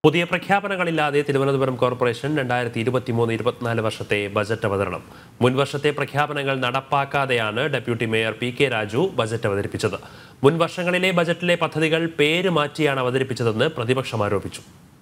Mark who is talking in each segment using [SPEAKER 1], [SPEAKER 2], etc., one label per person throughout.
[SPEAKER 1] പുതിയ പ്രഖ്യാപനങ്ങളില്ലാതെ തിരുവനന്തപുരം കോർപ്പറേഷൻ രണ്ടായിരത്തി ഇരുപത്തിമൂന്ന് ഇരുപത്തിനാല് വർഷത്തെ ബജറ്റ് അവതരണം മുൻ വർഷത്തെ പ്രഖ്യാപനങ്ങൾ നടപ്പാക്കാതെയാണ് deputy mayor P K Raju budget അവതരിപ്പിച്ചത് മുൻ വർഷങ്ങളിലെ ബജറ്റിലെ പദ്ധതികൾ പേര് മാറ്റിയാണ് അവതരിപ്പിച്ചതെന്ന് പ്രതിപക്ഷം ആരോപിച്ചു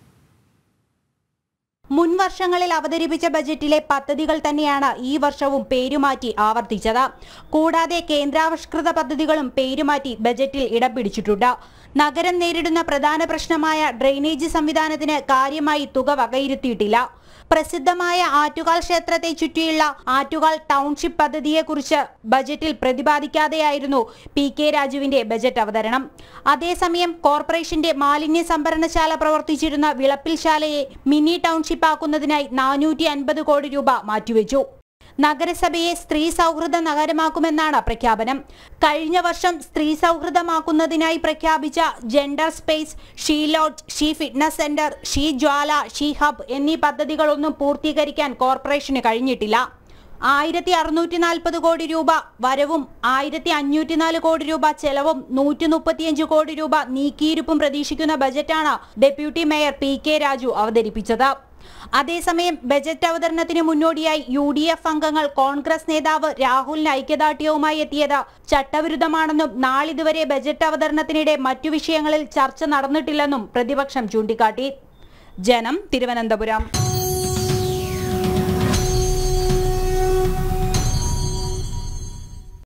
[SPEAKER 2] മുൻ വർഷങ്ങളിൽ അവതരിപ്പിച്ച ബജറ്റിലെ പദ്ധതികൾ തന്നെയാണ് ഈ വർഷവും പേരുമാറ്റി ആവർത്തിച്ചത് കൂടാതെ കേന്ദ്രാവിഷ്കൃത പദ്ധതികളും പേരുമാറ്റി ബജറ്റിൽ ഇടം പിടിച്ചിട്ടുണ്ട് നഗരം നേരിടുന്ന പ്രധാന പ്രശ്നമായ ഡ്രെയിനേജ് സംവിധാനത്തിന് കാര്യമായി തുക വകയിരുത്തിയിട്ടില്ല പ്രസിദ്ധമായ ആറ്റുകാൽ ക്ഷേത്രത്തെ ചുറ്റിയുള്ള ആറ്റുകാൽ ടൗൺഷിപ്പ് പദ്ധതിയെക്കുറിച്ച് ബജറ്റിൽ പ്രതിപാദിക്കാതെയായിരുന്നു പി കെ രാജുവിന്റെ ബജറ്റ് അവതരണം അതേസമയം കോർപ്പറേഷന്റെ മാലിന്യ സംഭരണശാല പ്രവർത്തിച്ചിരുന്ന വിളപ്പിൽശാലയെ മിനി ടൗൺഷിപ്പ് ആക്കുന്നതിനായി നാനൂറ്റി അൻപത് കോടി രൂപ മാറ്റിവെച്ചു നഗരസഭയെ സ്ത്രീ സൗഹൃദ നഗരമാക്കുമെന്നാണ് പ്രഖ്യാപനം കഴിഞ്ഞ വർഷം സ്ത്രീ സൗഹൃദമാക്കുന്നതിനായി പ്രഖ്യാപിച്ച gender space she lodge she fitness centre she Jwala she hub എന്നീ പദ്ധതികളൊന്നും പൂർത്തീകരിക്കാൻ കോർപ്പറേഷന് കഴിഞ്ഞിട്ടില്ല ആയിരത്തി അറുന്നൂറ്റി നാൽപ്പത് കോടി രൂപ വരവും ആയിരത്തി അഞ്ഞൂറ്റി നാല് കോടി രൂപ ചെലവും നൂറ്റി മുപ്പത്തിയഞ്ച് കോടി രൂപ നീക്കിയിരുപ്പും പ്രതീക്ഷിക്കുന്ന ബജറ്റാണ് deputy mayor P K Raju അവതരിപ്പിച്ചത് അതേസമയം ബജറ്റ് അവതരണത്തിന് മുന്നോടിയായി യു ഡി എഫ് അംഗങ്ങൾ കോൺഗ്രസ് നേതാവ് രാഹുലിന് ഐക്യദാർഢ്യവുമായി എത്തിയത് ചട്ടവിരുദ്ധമാണെന്നും നാളിതുവരെ ബജറ്റ് അവതരണത്തിനിടെ മറ്റു വിഷയങ്ങളിൽ ചർച്ച നടന്നിട്ടില്ലെന്നും പ്രതിപക്ഷം ചൂണ്ടിക്കാട്ടി ജനം തിരുവനന്തപുരം